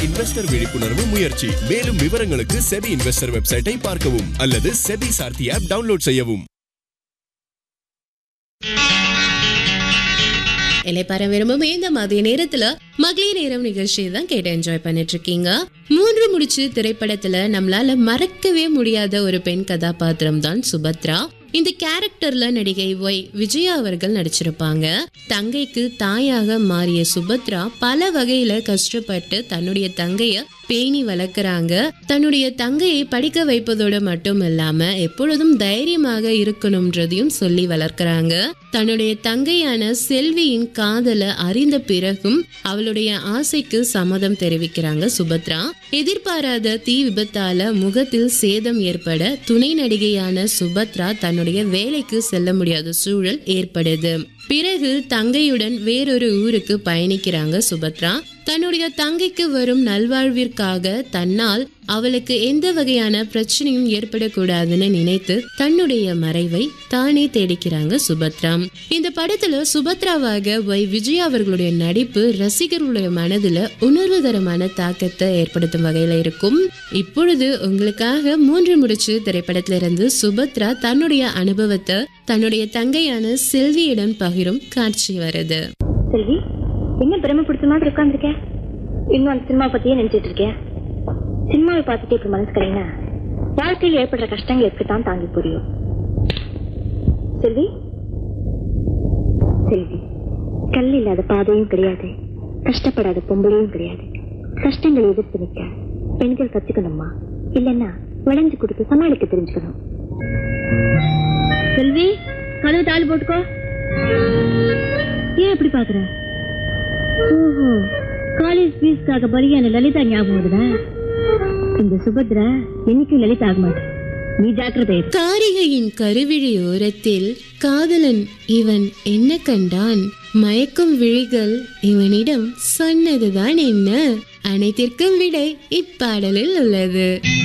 Investor விழிப்புணர்வு முயற்சி மேலும் விவரங்களுக்கு செபி இன்வெஸ்டர் வெப்சைட்டை பார்க்கவும் அல்லது செபி சார்த்தி ஆப் டவுன்லோட் செய்யவும் இலைப்பார விரும்பும் இந்த மதிய நேரத்துல மகளிர் நேரம் நிகழ்ச்சியை தான் கேட்டு என்ஜாய் பண்ணிட்டு இருக்கீங்க மூன்று முடிச்சு திரைப்படத்துல நம்மளால மறக்கவே முடியாத ஒரு பெண் கதாபாத்திரம் தான் சுபத்ரா இந்த கேரக்டர்ல நடிகை ஒய் விஜயா அவர்கள் நடிச்சிருப்பாங்க தங்கைக்கு தாயாக மாறிய சுபத்ரா பல வகையில கஷ்டப்பட்டு தன்னுடைய தங்கைய பேணி வளர்க்குறாங்க தன்னுடைய தங்கையை படிக்க வைப்பதோடு மட்டும் இல்லாம எப்பொழுதும் தைரியமாக இருக்கணும்ன்றதையும் சொல்லி வளர்க்குறாங்க தன்னுடைய தங்கையான செல்வியின் காதலை அறிந்த பிறகும் அவளுடைய ஆசைக்கு சம்மதம் தெரிவிக்கிறாங்க சுபத்ரா எதிர்பாராத தீ விபத்தால முகத்தில் சேதம் ஏற்பட துணை நடிகையான சுபத்ரா தன்னுடைய வேலைக்கு செல்ல முடியாத சூழல் ஏற்படுது பிறகு தங்கையுடன் வேறொரு ஊருக்கு பயணிக்கிறாங்க சுபத்ரா தன்னுடைய தங்கைக்கு வரும் நல்வாழ்விற்காக தன்னால் அவளுக்கு எந்த வகையான பிரச்சனையும் ஏற்படக்கூடாதுன்னு நினைத்து தன்னுடைய மறைவை தானே தேடிக்கிறாங்க சுபத்ரா இந்த படத்துல சுபத்ராவாக ஒய் விஜய் அவர்களுடைய நடிப்பு ரசிகர்களுடைய மனதுல உணர்வுகரமான தாக்கத்தை ஏற்படுத்தும் வகையில இருக்கும் இப்பொழுது உங்களுக்காக மூன்று முடிச்சு திரைப்படத்திலிருந்து சுபத்ரா தன்னுடைய அனுபவத்தை தன்னுடைய தங்கையான செல்வியிடம் பகிரும் காட்சி வருது செல்வி என்ன பிரம்ம பிடிச்ச மாதிரி உட்காந்துருக்க இன்னும் அந்த சினிமா பத்தியே நினைச்சிட்டு இருக்கேன் சினிமாவை பார்த்துட்டு இப்படி மனசு கலைனா வாழ்க்கையில் ஏற்படுற கஷ்டங்கள் எப்படித்தான் தாங்கி புரியும் செல்வி செல்வி கல் இல்லாத பாதையும் கிடையாது கஷ்டப்படாத பொம்பளையும் கிடையாது கஷ்டங்களை எதிர்த்து நிற்க பெண்கள் கத்துக்கணுமா இல்லைன்னா வளைஞ்சு கொடுத்து சமாளிக்க தெரிஞ்சுக்கணும் செல்வி கதவு தாள் போட்டுக்கோ ஏன் இப்படி பாக்குற ஓஹோ காலேஜ் ஃபீஸ்க்காக பலியான லலிதா ஞாபகம் வருதா இந்த சுபத்ரா என்னைக்கும் லலிதா ஆக மாட்டேன் நீ ஜாக்கிரதை இரு. காரிகையின் கருவிழி ஓரத்தில் காதலன் இவன் என்ன கண்டான் மயக்கும் விழிகள் இவனிடம் சொன்னதுதான் என்ன அனைத்திற்கும் விடை இப்பாடலில் உள்ளது